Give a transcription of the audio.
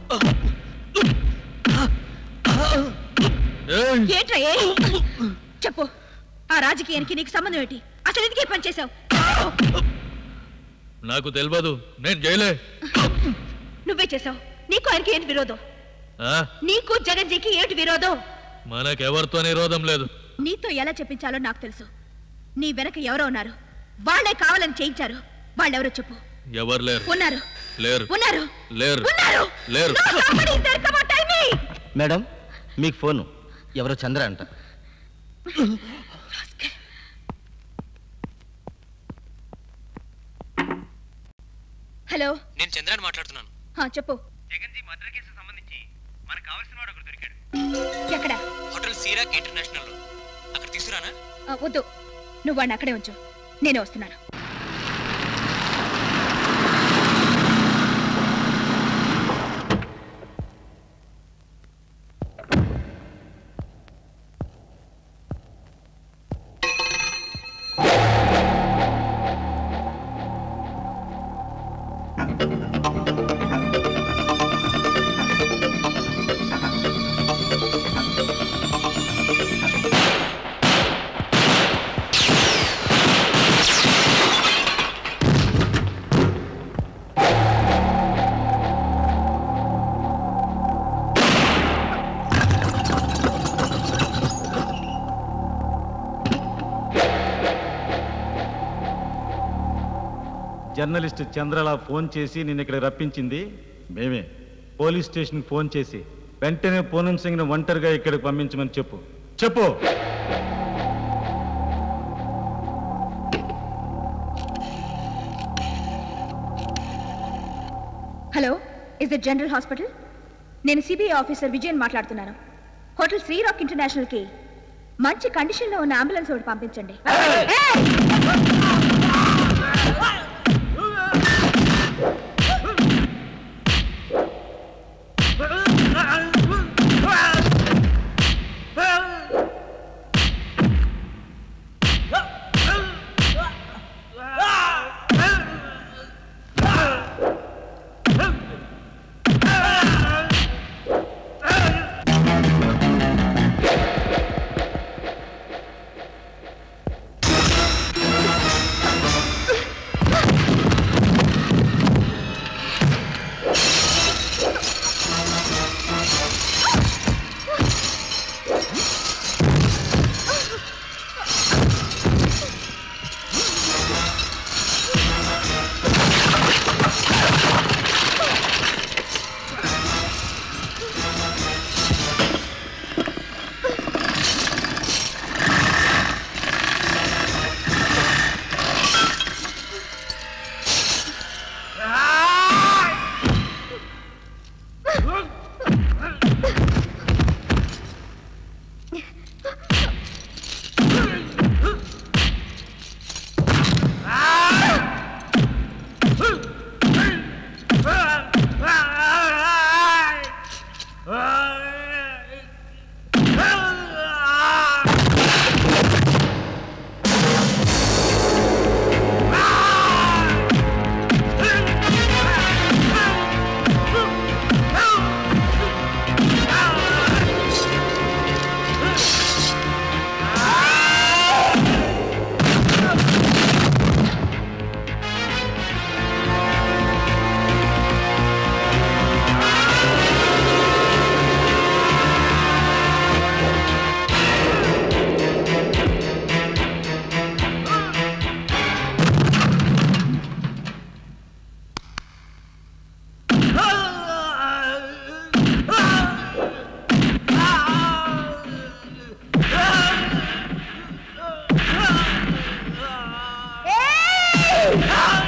ఏయ్! ఏంట్రా ఏ చెప్పు ఆ రాజకీయానికి నీకు సంబంధం ఏంటి అసలు ఎందుకే పని చేశావు నాకు తెలియదు నేను చేయలే నువ్వే చేశావు నీకు ఆయనకి ఏంటి విరోధం ఆ? నీకు జగన్జీకి ఏంటి విరోధం మనకెవరితో నిరోధం లేదు నీతో ఎలా చెప్పించాలో నాకు తెలుసు నీ వెనక ఎవరో ఉన్నారు వాళ్ళే కావాలని చేయించారు వాళ్ళెవరో చెప్పు ఎవరు లేరు ఉన్నారు లేరు ఉన్నారు లేరు ఉన్నారు లేరు No, somebody is there. Come on, tell me. Madam మీకు ఫోను ఎవరో చంద్ర అంట హలో నేను చంద్రాన్ని మాట్లాడుతున్నాను హా, చెప్పు జగన్జీ మర్డర్ కేసు సంబంధించి మనకు కావాల్సిన వాడు ఒకడు దొరికాడు ఎక్కడ హోటల్ సీరాక్ ఇంటర్నేషనల్ లో అక్కడ తీసుకురానా ఆ, వద్దు నువ్వు వాడిని అక్కడే ఉంచు నేనే వస్తున్నాను జర్నలిస్ట్ చంద్రల ఫోన్ చేసి నిన్న ఇక్కడ రప్పించింది మేమే పోలీస్ స్టేషన్ ఫోన్ చేసి వెంటనే పూనం సింగ్ని ఒంటరిగా ఇక్కడికి పంపించమని చెప్పు చెప్పు hello is it general hospital నేను సిబిఐ ఆఫీసర్ విజయన్ మాట్లాడుతున్నాను హోటల్ శ్రీరాక్ ఇంటర్నేషనల్ కి మంచి కండిషన్ లో ఉన్న అంబులెన్స్ ఒకటి పంపించండి Ah!